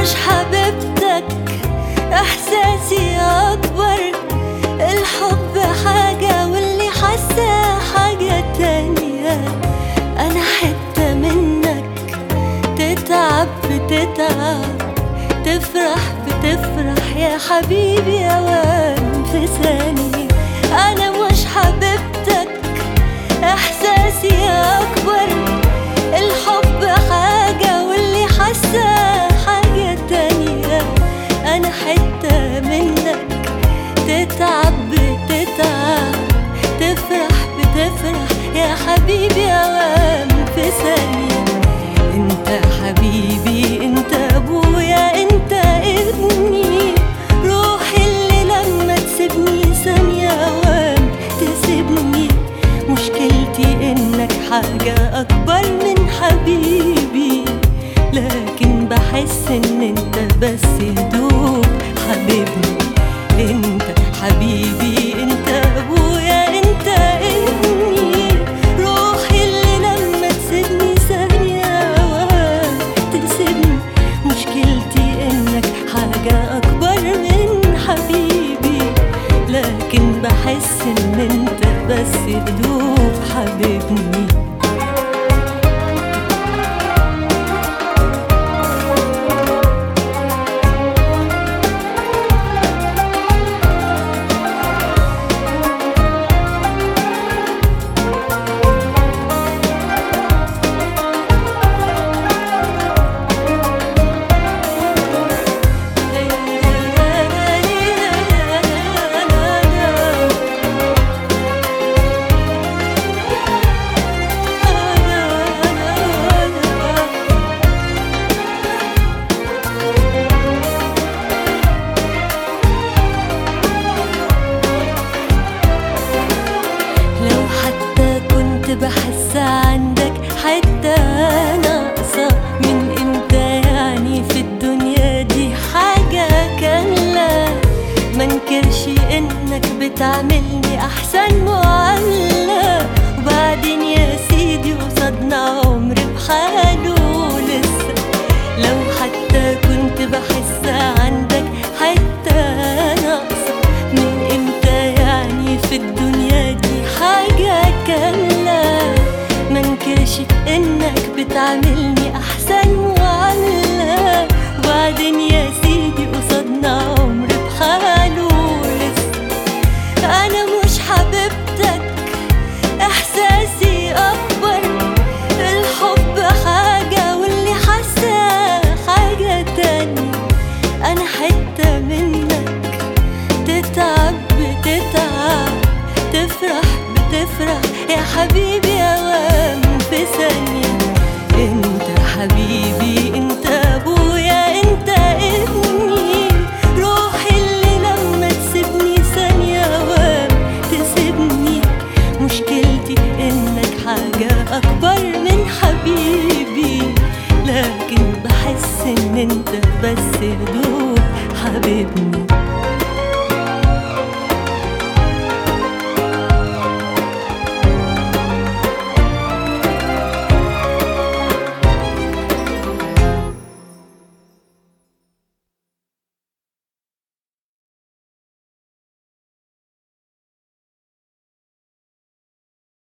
مش حبيبتك احساسي اكبر الحب حاجة واللي حاسة حاجة تانية انا حتة منك تتعب بتتعب تفرح بتفرح يا حبيبي اوام في ثانية انا مش حبيبتك احساسي اكبر الحب حاجة واللي حاسة حاجة تانية انا حتة منك تتعب بتتعب تفرح بتفرح يا حبيبي اوام في ثانية انت حبيبي انت ابويا انت ابني روحي اللي لما تسيبني ثانية اوام تسيبني مشكلتي انك حاجة اكبر من حبيبي لكن بحس ان انت بس هدوء حبيبني انت حبيبي انت ابويا انت ابني روحي اللي لما تسيبني ثانية اوام تسيبني مشكلتي انك حاجة اكبر من حبيبي لكن بحس ان انت بس هدوء حبيبني لو حتى كنت بحس عندك حتى ناقصة من امتى يعني في الدنيا دي حاجة كاملة منكرش انك بتعملني احسن معاملة وبعدين يا سيدي قصادنا عمر بحاله لسه لو حتى كنت بحس عندك حتى ناقصة من امتى يعني في الدنيا دي حاجة كاملة منكرش انك بتعاملني احسن معاملة وبعدين يا سيدي قصادنا عمر بحاله لسه انا مش حبيبتك احساسي اكبر الحب حاجة واللي حاسة حاجة تانية انا حتة منك تتعب بتتعب تفرح بتفرح يا حبيبي اوام في ثانية انت حبيبي انت ابويا انت ابني روحي اللي لما تسيبني ثانية اوام تسيبني مشكلتي انك حاجة اكبر من حبيبي لكن بحس ان انت بس هدوء حبيبني